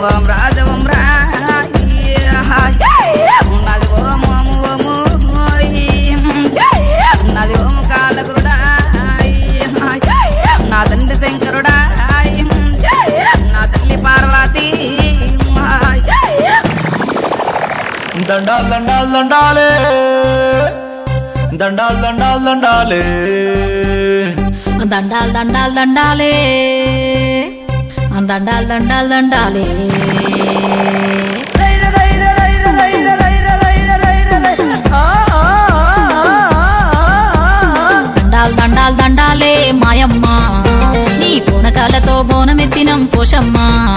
ఓం రాజ ఓం రా ఉన్నది ఓం ఓము ఓము ఉన్నది ఓం కాలకురుడా నా తండ్రి శంకరుడా నా తల్లి పార్వతి దండాలు దండాలు దండాలే దండాలు దండాలు దండాలే దండాలు దండాలు దండాలే దండాలు దండాలు దండాలే దండాలు దండాలు దండాలే మాయమ్మ నీ పూనకాలతో బోనమెత్తినం పోషమ్మ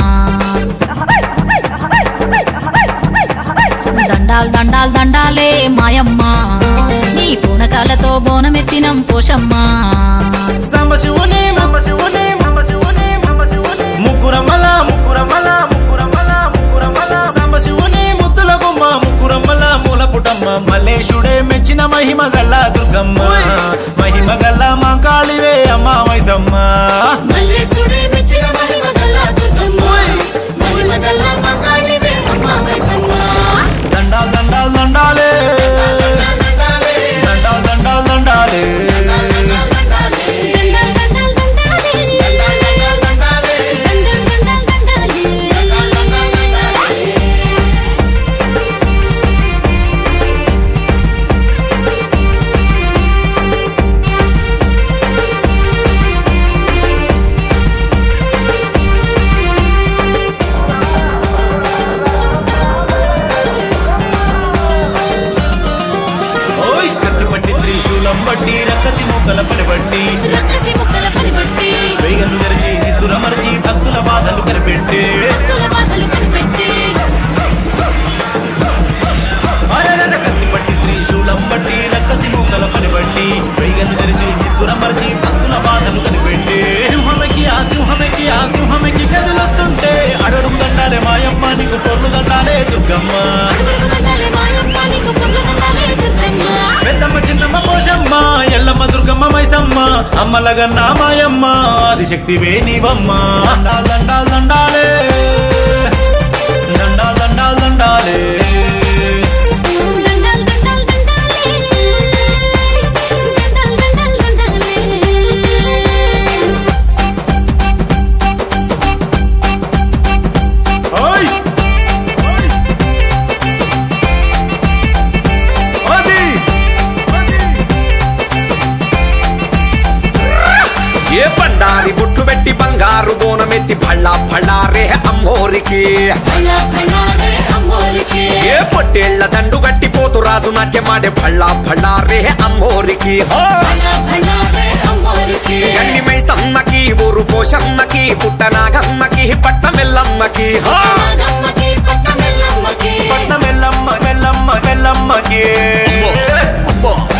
దండాలు దండాలు దండాలే మాయమ్మ నీ పూనకాలతో బోనమెత్తినం పోషమ్మ సాంబశివుని సాంబశివుని సాంబశివుని సాంబశివుని ముకురమల ముకురమల ముకురమల ముకురమల సాంబశివుని ముద్దుల బొమ్మ ముకురమల మూల పుటమ్మ మల్లేశుడే మెచ్చిన మహిమ గల్ల దుర్గమ్మ మహిమ గల్ల మా కాళివే అమ్మ వైసమ్మ మల్లేశుడే మెచ్చిన మహిమ గల దుర్గమ్మ మహిమ గల మగాళివే అమ్మ మైసమ్మ దండాలు దండాలు దండాలే దండాలు దండాలు దండాలే దండాల్ దండాల్ దండాలే దండాల్ దండాల్ దండాలే ఓయ్ కత్తి పట్టి త్రిశూలం బట్టి రక్కసి మూకల పనిబట్టి రకసి ముక్కల పనిబట్టి వేగలు తెరిచి నిద్దుల మరచి భక్తుల బాధలు కనిపెట్టి భక్తుల బాధలు కనిపెట్టి అరెరెర కత్తి పట్టి త్రిశూలం బట్టి రక్కసి మూకల పనిబట్టి వేగలు తెరిచి నిద్దుల మరచి భక్తుల బాధలు కనిపెట్టి సింహమెకి ఆ సింహమెకి ఆ సింహమెకి కదిలొస్తుంటే అడడుగు దండాలే మాయమ్మ నీకు పొర్లు దండాలే దుర్గమ్మ అడుగులకు దండాలే మాయమ్మ నీకు పుల్ల దండాలే దుర్గమ్మ పెద్దమ్మ చిన్నమ్మ పోషమ్మ ఎల్లమ్మ దుర్గమ్మ మైసమ్మ అమ్మలగన్న మాయమ్మ ఆదిశక్తివే నీవమ్మ దండాలు దండాలు దండాలే దండాలు దండాలు దండాలే దండాల్ దండాల్ దండాలే దండాల్ దండాల్ దండాలే ఓయ్ అది ఏ బండారి బుట్టు పెట్టి బంగారు బోనమెత్తి భళ్ళ భళ్ళారే అమ్మోరికి భళ భళారే అమ్మోరికి ఏ పొట్టేళ్ల దండు గట్టి పోతు రాజు నాట్యమాడే భళ్ళ భళ్ళారే అమ్మోరికి హో! భళ భళారే అమ్మోరికి గండి మైసమ్మకి ఊరు పోషమ్మకి పుట్టనాగమ్మకి పట్టమెల్లమ్మకి హో! నాగమ్మకి పట్ట మెల్లమ్మకి మెల్లమ్మ మెల్లమ్మ మెల్లమ్మకి అమ్మో! అమ్మో!